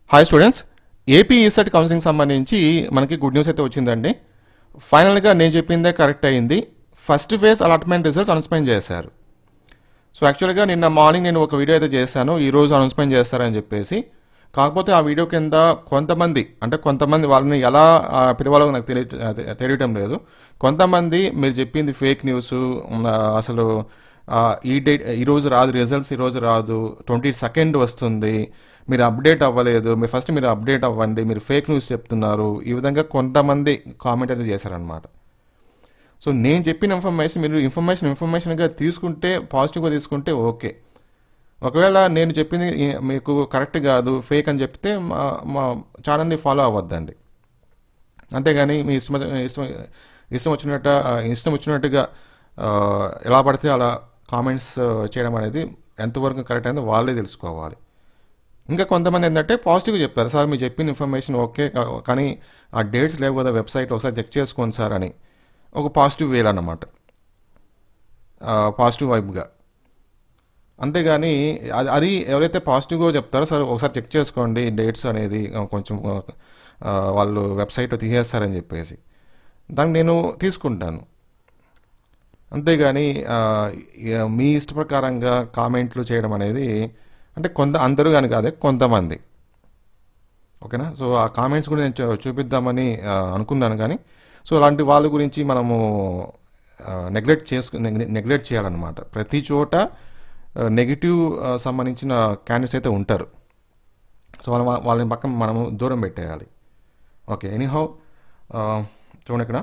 hi students AP ECET counselling సంబంధించి మనకి good news అయితే వచ్చిందండి ఫైనల్గా నేను చెప్పిందే కరెక్ట్ అయింది first phase allotment results announcement చేశారు సో యాక్చువల్గా నిన్న మార్నింగ్ నేను ఒక వీడియో అయితే చేశాను ఈ రోజు అనౌన్స్మెంట్ చేస్తారని చెప్పేసి కాకపోతే ఆ వీడియో కింద కొంతమంది అంటే కొంతమంది వాళ్ళని ఎలా ఆ, పిలవాలో నాకు తెలియ అదే, తెలియటం లేదు కొంతమంది మీరు చెప్పింది ఫేక్ న్యూస్ అసలు ఆ, ఈ డేట్ ఈ రోజు రాదు రిజల్ట్స్ ఈ రోజు రాదు ట్వంటీ సెకండ్ వస్తుంది మీరు అప్డేట్ అవ్వలేదు మీరు ఫస్ట్ మీరు అప్డేట్ అవ్వండి మీరు ఫేక్ న్యూస్ చెప్తున్నారు ఈ విధంగా కొంతమంది కామెంట్ అయితే చేశారనమాట సో నేను చెప్పిన ఇన్ఫర్మేషన్ మీరు ఇన్ఫర్మేషన్ ఇన్ఫర్మేషన్గా తీసుకుంటే పాజిటివ్గా తీసుకుంటే ఓకే ఒకవేళ నేను చెప్పింది ఈ- మీకు కరెక్ట్ కాదు ఫేక్ అని చెప్తే మా మా ఛానల్ని ఫాలో అవ్వద్దండి అంతేగాని మీ ఇష్టం ఇష్టం ఇష్టం వచ్చినట్టు ఇష్టం వచ్చినట్టుగా ఆ, ఎలా పడితే అలా కామెంట్స్ చేయడం అనేది ఎంతవరకు కరెక్ట్ అనేది వాళ్ళే తెలుసుకోవాలి ఇంకా కొంతమంది ఏంటంటే పాజిటివ్గా చెప్పారు సార్ మీరు చెప్పిన ఇన్ఫర్మేషన్ ఓకే కా- కానీ ఆ డేట్స్ లేవు కదా వెబ్సైట్ ఒకసారి చెక్ చేసుకోండి సార్ అని ఒక పాజిటివ్ వేలు అన్నమాట పాజిటివ్ వైబ్గా అంతేగాని అది అది ఎవరైతే పాజిటివ్గా చెప్తారో సార్ ఒకసారి చెక్ చేసుకోండి డేట్స్ అనేది ఆ, కొంచెం ఆ, వాళ్ళు వెబ్సైట్ తీసేస్తారని చెప్పేసి దాన్ని నేను తీసుకుంటాను అంతేగాని ఆ, ఇక మీ ఇష్ట ప్రకారంగా కామెంట్లు చేయడం అనేది అంటే కొంత అందరూ కానీ కాదే కొంతమంది ఓకేనా సో ఆ కామెంట్స్ కూడా నేను చూ- చూపిద్దామని ఆ, అనుకున్నాను కానీ సో అలాంటి వాళ్ళ గురించి మనము నెగ్లెక్ట్ చేసుకు నెగ్లెక్ట్ చేయాలన్నమాట ప్రతి చోట నెగిటివ్ సంబంధించిన క్యాండిడేట్స్ అయితే ఉంటారు సో వాళ్ళ వాళ్ళని పక్కన మనము దూరం పెట్టేయాలి ఓకే ఎనీహౌ చూడండి ఇక్కడ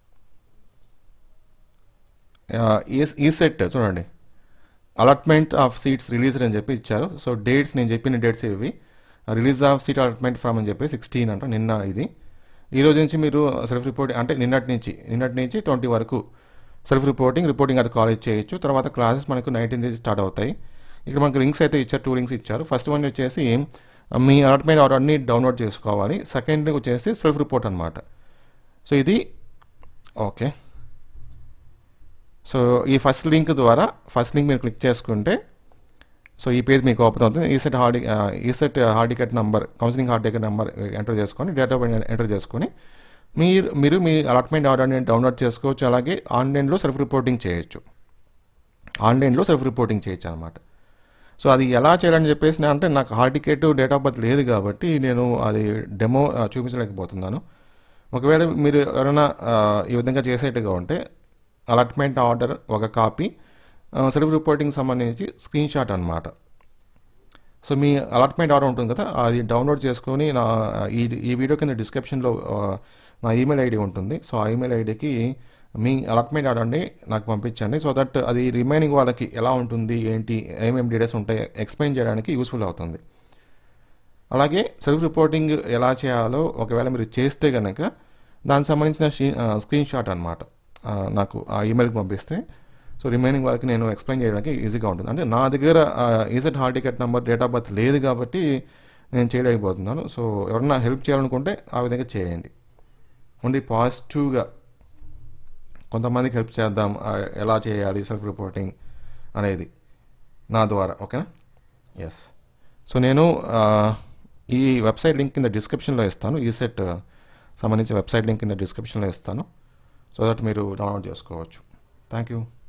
ఈ ఈ సెట్ చూడండి అలాట్మెంట్ ఆఫ్ సీట్స్ రిలీజ్ అని చెప్పి ఇచ్చారు సో డేట్స్ నేను చెప్పిన డేట్స్ ఇవి release of seat allotment from అని చెప్పి సిక్స్టీన్ అంట నిన్న ఇది ఈ రోజు నుంచి మీరు సెల్ఫ్ రిపోర్టింగ్ అంటే నిన్నటి నుంచి నిన్నటి నుంచి ట్వంటీ వరకు సెల్ఫ్ రిపోర్టింగ్ రిపోర్టింగ్ అది కాలేజ్ చేయొచ్చు తర్వాత క్లాసెస్ మనకు నైన్టీన్ డేస్ స్టార్ట్ అవుతాయి ఇక్కడ మనకు లింక్స్ అయితే ఇచ్చారు టూ లింక్స్ ఇచ్చారు ఫస్ట్ వన్ వచ్చేసి మీ అలాట్మెంట్ ఆర్డర్ని డౌన్లోడ్ చేసుకోవాలి సెకండ్ వచ్చేసి సెల్ఫ్ రిపోర్ట్ అనమాట సో ఇది ఓకే సో ఈ ఫస్ట్ లింక్ ద్వారా ఫస్ట్ లింక్ మీరు క్లిక్ చేసుకుంటే సో ఈ పేజ్ మీకు ఓపెన్ అవుతుంది ECET hall ECET hall ticket number counselling hall ticket number enter చేసుకొని డేట్ ఆఫ్ ఎంటర్ చేసుకొని మీరు మీరు మీ అలాట్మెంట్ ఆర్డర్ని డౌన్లోడ్ చేసుకోవచ్చు అలాగే ఆన్లైన్లో సెల్ఫ్ రిపోర్టింగ్ చేయొచ్చు ఆన్లైన్లో సెల్ఫ్ రిపోర్టింగ్ చేయొచ్చు అనమాట సో అది ఎలా చేయాలని చెప్పేసి నేను అంటే నాకు hall ticket date of birth లేదు కాబట్టి నేను అది డెమో ఆ, చూపించలేకపోతున్నాను ఒకవేళ మీరు ఎవరైనా ఆ, ఈ విధంగా చేసేట్టుగా ఉంటే అలాట్మెంట్ ఆర్డర్ ఒక కాపీ సెల్ఫ్ రిపోర్టింగ్ సంబంధించి స్క్రీన్ షాట్ అనమాట సో మీ అలాట్మెంట్ ఆర్డర్ ఉంటుంది కదా అది డౌన్లోడ్ చేసుకొని నా ఈ ఈ వీడియో కింద డిస్క్రిప్షన్లో ఆ, నా ఈమెయిల్ ఐడి ఉంటుంది సో ఆ ఈమెయిల్ ఐడికి మీ అలాట్మెంట్ ఆర్డర్ని నాకు పంపించండి సో దట్ అది రిమైనింగ్ వాళ్ళకి ఎలా ఉంటుంది ఏంటి ఏమేమి డీటెయిల్స్ ఉంటాయి ఎక్స్ప్లెయిన్ చేయడానికి యూస్ఫుల్ అవుతుంది అలాగే సెల్ఫ్ రిపోర్టింగ్ ఎలా చేయాలో ఒకవేళ మీరు చేస్తే కనుక దానికి సంబంధించిన షీ- ఆ, స్క్రీన్ షాట్ అనమాట నాకు ఆ ఈమెయిల్కి పంపిస్తే సో రిమైనింగ్ వాళ్ళకి నేను ఎక్స్ప్లెయిన్ చేయడానికి ఈజీగా ఉంటుంది అంటే నా దగ్గర ECET hall ticket number date of birth లేదు కాబట్టి నేను చేయలేకపోతున్నాను సో ఎవరన్నా హెల్ప్ చేయాలనుకుంటే ఆ విధంగా చేయండి ఓన్లీ పాజిటివ్గా కొంతమందికి హెల్ప్ చేద్దాం ఆ, ఎలా చేయాలి సెల్ఫ్ రిపోర్టింగ్ అనేది నా ద్వారా ఓకేనా ఎస్ సో నేను ఆ, ఈ వెబ్సైట్ లింక్ కింద డిస్క్రిప్షన్లో ఇస్తాను ఈ సెట్ సంబంధించి వెబ్సైట్ లింక్ కింద డిస్క్రిప్షన్లో ఇస్తాను సో దట్ మీరు డౌన్లోడ్ చేసుకోవచ్చు థ్యాంక్ యూ